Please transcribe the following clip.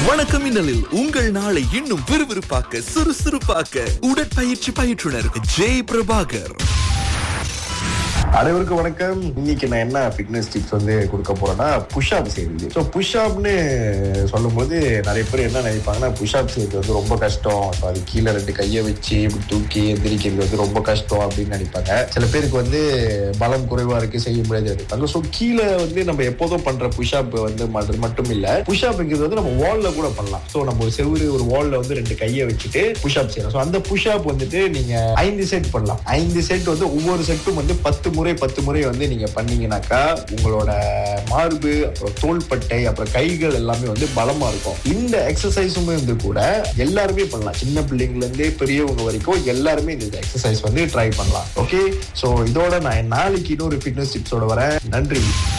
வணக்கம் மின்னலில் உங்கள் நாளை இன்னும் விறுவிறுப்பாக்க சுறுசுறுப்பாக்க உடற்பயிற்சி பயிற்றுனர் ஜெய் பிரபாகர் அனைவருக்கும் வணக்கம் இன்னைக்கு நான் என்ன ஃபிட்னஸ் டிப்ஸ் வந்து கொடுக்க போறேன்னா புஷ்அப் செய்யுது ஸோ புஷ்அப்னு சொல்லும்போது நிறைய பேர் என்ன நினைப்பாங்கன்னா புஷ்அப் செய்யறது வந்து ரொம்ப கஷ்டம் So, அது கீழே ரெண்டு கையை வச்சு இப்படி தூக்கி எந்திரிக்கிறது வந்து ரொம்ப கஷ்டம் அப்படின்னு நினைப்பாங்க சில பேருக்கு வந்து பலம் குறைவா இருக்கு செய்ய முடியாது நினைப்பாங்க ஸோ கீழே வந்து நம்ம எப்போதும் பண்ற புஷ்அப் வந்து அது மட்டும் இல்ல புஷ்அப்ங்கிறது வந்து நம்ம வால்ல கூட பண்ணலாம் ஸோ நம்ம ஒரு செவ்வறு ஒரு வால்ல வந்து ரெண்டு கையை வச்சுட்டு புஷ்அப் செய்யலாம் ஸோ அந்த புஷ்அப் வந்துட்டு நீங்க ஐந்து செட் பண்ணலாம் ஐந்து செட் வந்து ஒவ்வொரு செட்டும் வந்து பத்து முறை பத்து முறை வந்து நீங்க பண்ணீங்கன்னாக்கா உங்களோட மார்பு அப்புறம் தோள்பட்டை அப்புறம் கைகள் எல்லாமே வந்து பலமா இருக்கும் இந்த எக்ஸசைஸுமே வந்து கூட எல்லாருமே பண்ணலாம் சின்ன பிள்ளைங்கள்ல இருந்து பெரியவங்க வரைக்கும் எல்லாருமே இந்த எக்ஸசைஸ் வந்து ட்ரை பண்ணலாம் ஓகே ஸோ இதோட நான் நாளைக்கு இன்னொரு ஃபிட்னஸ் டிப்ஸோட வரேன் நன்றி